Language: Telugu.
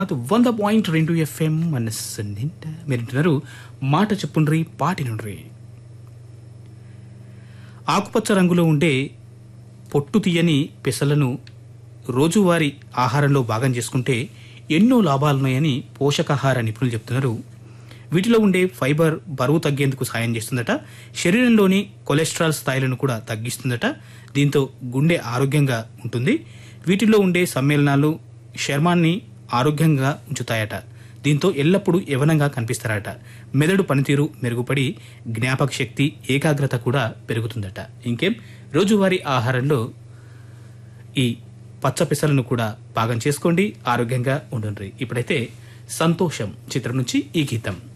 ಅದು వంద పాయింట్ రెండు ఎఫ్ఎం మనస్సు నిండా మీరు వింటున్నారు మాట చెప్పుండ్రి పాటి నుండ్రి ఆకుపచ్చ రంగులో ఉండే పొట్టు తీయని పెసలను రోజువారీ ఆహారంలో భాగం చేసుకుంటే ఎన్నో లాభాలున్నాయని పోషకాహార నిపుణులు చెప్తున్నారు వీటిలో ఉండే ఫైబర్ బరువు తగ్గేందుకు సాయం చేస్తుందట శరీరంలోని కొలెస్ట్రాల్ స్థాయిలను కూడా తగ్గిస్తుందట దీంతో గుండె ఆరోగ్యంగా ఉంటుంది వీటిలో ఉండే సమ్మేళనాలు చర్మాన్ని ఆరోగ్యంగా ఉంచుతాయట దీంతో ఎల్లప్పుడూ యవనంగా కనిపిస్తారట మెదడు పనితీరు మెరుగుపడి జ్ఞాపక శక్తి ఏకాగ్రత కూడా పెరుగుతుందట ఇంకేం రోజువారీ ఆహారంలో ఈ పచ్చ పెసలను కూడా భాగం చేసుకోండి ఆరోగ్యంగా ఉండండి ఇప్పుడైతే సంతోషం చిత్రం నుంచి ఈ గీతం